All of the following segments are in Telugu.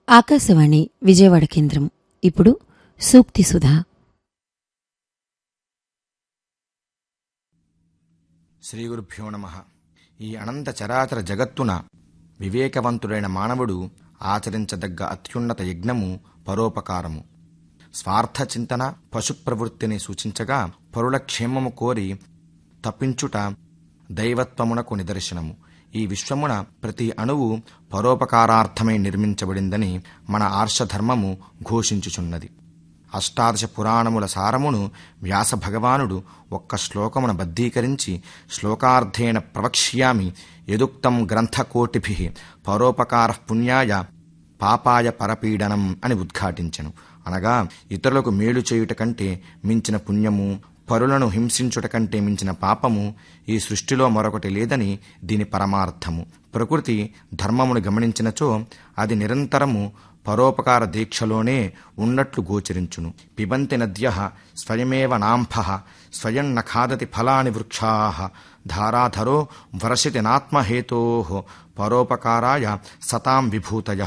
ఆకాశవాణి విజయవాడ కేంద్రం ఇప్పుడు సూక్తి సుధా శ్రీ గురుభ్యో నమ ఈ అనంత చరాచర జగత్తున వివేకవంతుడైన మానవుడు ఆచరించదగ్గ అత్యున్నత యజ్ఞము పరోపకారము స్వార్థ చింతన పశు ప్రవృత్తిని సూచించగా పరుల క్షేమము కోరి తప్పించుట దైవత్వమునకు నిదర్శనము ఈ విశ్వమున ప్రతి అణువు పరోపకారార్థమై నిర్మించబడిందని మన ఆర్షధర్మము ఘోషించుచున్నది అష్టాదశ పురాణముల సారమును వ్యాస భగవానుడు ఒక్క శ్లోకమున బద్ధీకరించి శ్లోకార్థేన ప్రవక్ష్యామి యదుక్తం గ్రంథకోటిభి పరోపకార పుణ్యాయ పాపాయ పరపీడనం అని ఉద్ఘాటించెను అనగా ఇతరులకు మేలు చేయుట కంటే మించిన పుణ్యము పరులను హింసించుట కంటే మించిన పాపము ఈ సృష్టిలో మరొకటి లేదని దీని పరమార్థము ప్రకృతి ధర్మమును గమనించినచో అది నిరంతరము పరోపకార దీక్షలోనే ఉన్నట్లు గోచరించును పిబంతి నద్య స్వయమేవ నాంఫ స్వయం నఖాదతి ఫలాని వృక్షా ధారాధరో వర్షితి నాత్మహేతో పరోపకారాయ సతాం విభూతయ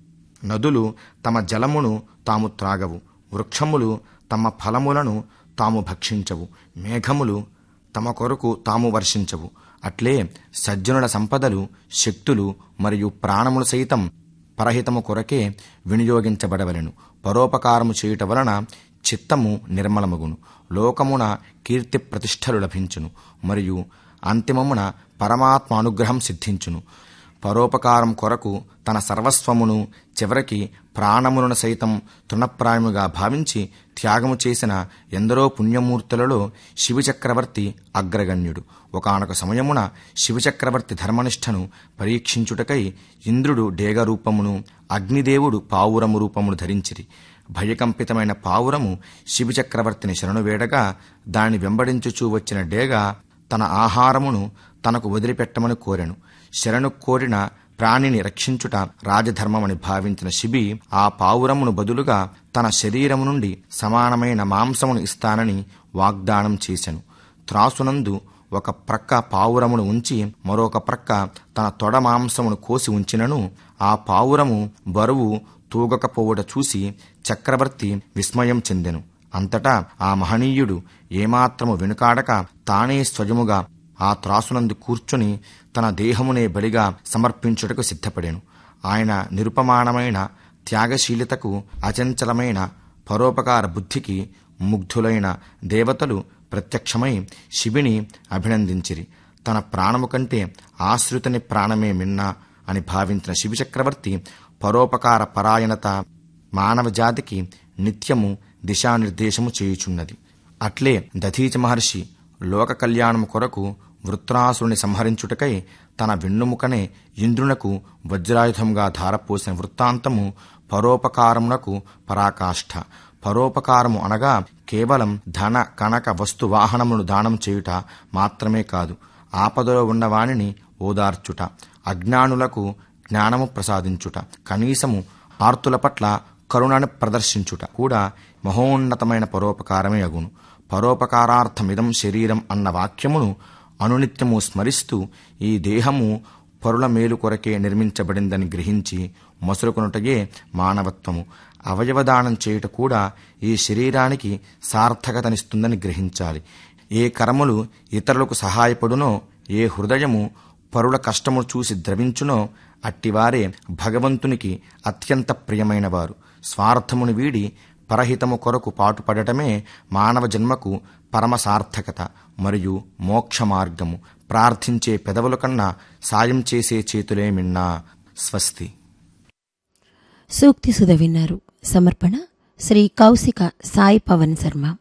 నదులు తమ జలమును తాము త్రాగవు వృక్షములు తమ ఫలములను తాము భక్షించవు మేఘములు తమ కొరకు తాము వర్షించవు అట్లే సజ్జనుల సంపదలు శక్తులు మరియు ప్రాణములు సైతం పరహితము కొరకే వినియోగించబడవలెను పరోపకారము చేయుట వలన చిత్తము నిర్మలమగును లోకమున కీర్తి ప్రతిష్టలు లభించును మరియు అంతిమమున పరమాత్మ అనుగ్రహం సిద్ధించును పరోపకారం కొరకు తన సర్వస్వమును చివరికి ప్రాణములను సైతం తృణప్రాయముగా భావించి త్యాగము చేసిన ఎందరో పుణ్యమూర్తులలో శివచక్రవర్తి అగ్రగణ్యుడు ఒకనొక సమయమున శివచక్రవర్తి ధర్మనిష్టను పరీక్షించుటకై ఇంద్రుడు డేగ రూపమును అగ్నిదేవుడు పావురము రూపమును ధరించిరి భయకంపితమైన పావురము శివచక్రవర్తిని శరణు వేడగా దానిని వెంబడించుచూ వచ్చిన డేగ తన ఆహారమును తనకు వదిలిపెట్టమని కోరెను శరణు కోరిన ప్రాణిని రక్షించుట రాజధర్మమని భావించిన శిబి ఆ పావురమును బదులుగా తన శరీరము నుండి సమానమైన మాంసమును ఇస్తానని వాగ్దానం చేశెను త్రాసునందు ఒక ప్రక్క పావురమును ఉంచి మరొక ప్రక్క తన తొడ మాంసమును కోసి ఉంచినను ఆ పావురము బరువు తూగకపోవుట చూసి చక్రవర్తి విస్మయం చెందెను అంతటా ఆ మహనీయుడు ఏమాత్రము వెనుకాడక తానే స్వయముగా ఆ త్రాసునందు కూర్చుని తన దేహమునే బలిగా సమర్పించుటకు సిద్ధపడెను ఆయన నిరుపమానమైన త్యాగశీలతకు అచంచలమైన పరోపకార బుద్ధికి ముగ్ధులైన దేవతలు ప్రత్యక్షమై శిబిని అభినందించిరి తన ప్రాణము కంటే ఆశ్రితుని ప్రాణమే మిన్నా అని భావించిన శివచక్రవర్తి పరోపకార పరాయణత మానవ జాతికి నిత్యము దిశానిర్దేశము చేయుచున్నది అట్లే దధీచ మహర్షి లోక కళ్యాణము కొరకు వృత్రాసురుని సంహరించుటకై తన వెన్నుముకనే ఇంద్రునకు వజ్రాయుధంగా ధారపోసిన వృత్తాంతము పరోపకారమునకు పరాకాష్ఠ పరోపకారము అనగా కేవలం ధన కనక వస్తు వాహనమును దానం చేయుట మాత్రమే కాదు ఆపదలో ఉన్నవానిని ఓదార్చుట అజ్ఞానులకు జ్ఞానము ప్రసాదించుట కనీసము ఆర్తుల పట్ల కరుణను ప్రదర్శించుట కూడా మహోన్నతమైన పరోపకారమే అగును పరోపకారార్థమిదం శరీరం అన్న వాక్యమును అనునిత్యము స్మరిస్తూ ఈ దేహము పరుల మేలు కొరకే నిర్మించబడిందని గ్రహించి మసులుకొనుటయే మానవత్వము అవయవదానం చేయుట కూడా ఈ శరీరానికి సార్థకతనిస్తుందని గ్రహించాలి ఏ కర్మలు ఇతరులకు సహాయపడునో ఏ హృదయము పరుల కష్టము చూసి ద్రవించునో అట్టివారే భగవంతునికి అత్యంత ప్రియమైనవారు స్వార్థమును వీడి పరహితము కొరకు పాటుపడటమే మానవ జన్మకు పరమ సార్థకత మరియు మోక్ష మార్గము ప్రార్థించే పెదవుల కన్నా సాయం చేసే చేతులే మిన్నా స్వస్తి సూక్తి సుధ విన్నారు సమర్పణ శ్రీ కౌశిక సాయి పవన్ శర్మ